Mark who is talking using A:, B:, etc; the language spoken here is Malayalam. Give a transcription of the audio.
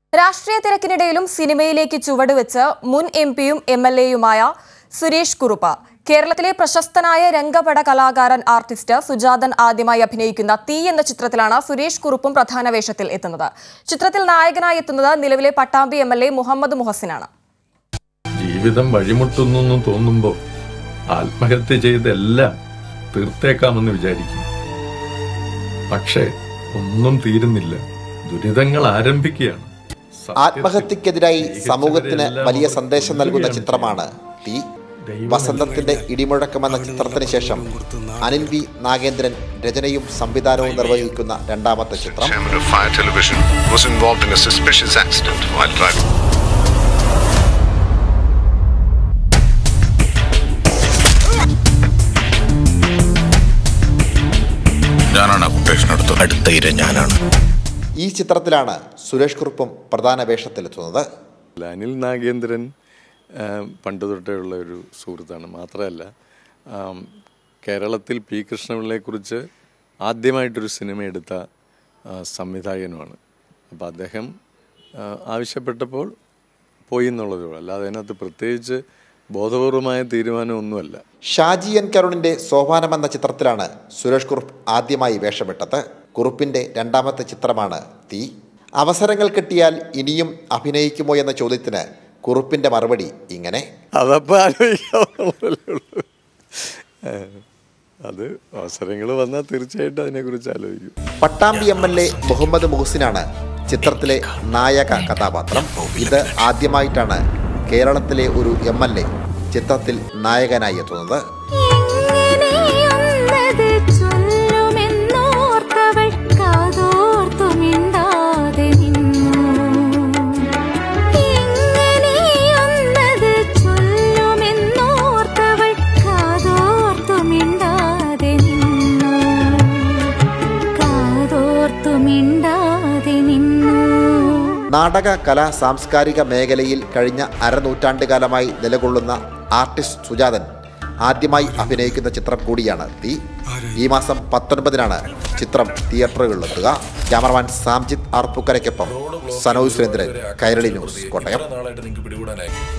A: രാഷ്ട്രീയ തിരക്കിനിടയിലും സിനിമയിലേക്ക് ചുവടുവെച്ച് മുൻ എം പിയും എം എൽ എയുമായ സുരേഷ് കുറുപ്പ് കേരളത്തിലെ പ്രശസ്തനായ രംഗപട കലാകാരൻ ആർട്ടിസ്റ്റ് സുജാതൻ ആദ്യമായി അഭിനയിക്കുന്ന തീ എന്ന ചിത്രത്തിലാണ് സുരേഷ് കുറുപ്പും പ്രധാന വേഷത്തിൽ എത്തുന്നത് ചിത്രത്തിൽ നായകനായി എത്തുന്നത് നിലവിലെ Pattambi M L A Muhammad മുഹസിനാണ്
B: ജീവിതം വഴിമുട്ടുന്നു തോന്നുമ്പോൾ ആത്മഹത്യ ചെയ്തെല്ലാം തീർത്തേക്കാമെന്ന് വിചാരിക്കും പക്ഷേ ഒന്നും തീരുന്നില്ല ദുരിതങ്ങൾ ആരംഭിക്കുകയാണ് സത്യത്തിൽ
C: ആത്മഹത്യക്കെതിരായി സമൂഹത്തിന്
B: ജീവിച്ചവരെല്ലാം
C: വലിയ
B: അവർ
C: സന്ദേശം നൽകുന്ന
B: കൊല്ലുകയാണ്
C: ചിത്രമാണ് തീ
B: ദൈവം
C: വസന്തത്തിന്റെ ഇടിമുഴക്കം എന്ന ചിത്രത്തിന് ശേഷം അനിൽ വി നാഗേന്ദ്രൻ രചനയും സംവിധാനവും നിർവഹിക്കുന്ന രണ്ടാമത്തെ ചിത്രം
D: chairman of Fire Television, was involved in a suspicious accident while driving.
E: ഞാനാണ് ആ കൊട്ടേഷൻ എടുത്തത് അടുത്ത ഇര ഞാനാണ്
C: ഈ ചിത്രത്തിലാണ് സുരേഷ് കുറുപ്പും പ്രധാന വേഷത്തിലെത്തുന്നത്
F: അനിൽ നാഗേന്ദ്രൻ ആ, പണ്ട് തൊട്ടേ ഉള്ള ഒരു സുഹൃത്താണ് മാത്രമല്ല ആം, കേരളത്തിൽ പി കൃഷ്ണപിള്ളയെക്കുറിച്ച് ആദ്യമായിട്ടൊരു സിനിമ എടുത്ത ആ, സംവിധായകനുമാണ് അപ്പോൾ അദ്ദേഹം ആ, ആവശ്യപ്പെട്ടപ്പോൾ പോയി എന്നുള്ളതേ ഉള്ളൂ അല്ലാതെ അതിനകത്ത് പ്രത്യേകിച്ച് ബോധപൂർവമായ തീരുമാനമൊന്നുമല്ല
C: ഷാജി എൻ കരുണിന്റെ സോപാനം എന്ന ചിത്രത്തിലാണ് സുരേഷ് കുറുപ്പ് ആദ്യമായി വേഷമിട്ടത് കുറുപ്പിന്റെ രണ്ടാമത്തെ ചിത്രമാണ് തീ അവസരങ്ങൾ കിട്ടിയാൽ ഇനിയും അഭിനയിക്കുമോ എന്ന ചോദ്യത്തിന് കുറുപ്പിന്റെ മറുപടി ഇങ്ങനെ
F: അതപ്പോൾ ആലോചിക്കാവുന്നതല്ലേ ഉള്ളൂ ഏ, അത് അവസരങ്ങൾ വന്നാൽ തീർച്ചയായിട്ടും അതിനെക്കുറിച്ച് ആലോചിക്കും
C: Pattambi M L A Muhammad മുഹസിനാണ് ചിത്രത്തിലെ നായക കഥാപാത്രം ഇത് ആദ്യമായിട്ടാണ് കേരളത്തിലെ ഒരു എം എൽ എ ചിത്രത്തിൽ നായകനായി എത്തുന്നത്
G: എങ്ങനെയൊന്നത് ചൊല്ലുമെന്നോർത്തവൾ കാതോർത്തു മിണ്ടാതെ നിന്നു എങ്ങനെയൊന്നത് ചൊല്ലുമെന്നോർത്തവൾ കാതോർത്തു മിണ്ടാതെ നിന്നു കാതോർത്തു മിണ്ടാതെ നിന്നു
C: നാടക കലാ സാംസ്കാരിക മേഖലയിൽ കഴിഞ്ഞ അരനൂറ്റാണ്ടുകാലമായി നിലകൊള്ളുന്ന ആർട്ടിസ്റ്റ് സുജാതൻ ആദ്യമായി അഭിനയിക്കുന്ന ചിത്രം കൂടിയാണ് തീ ഈ മാസം പത്തൊൻപതിനാണ് ചിത്രം തിയേറ്ററുകളിലെത്തുക ക്യാമറമാൻ സാംജിത്ത് ആർപ്പുക്കരയ്ക്കൊപ്പം സനോജ് സുരേന്ദ്രൻ കൈരളി ന്യൂസ് കോട്ടയം
E: നാളായിട്ട് നിങ്ങൾക്ക് പിടികൂടാനായി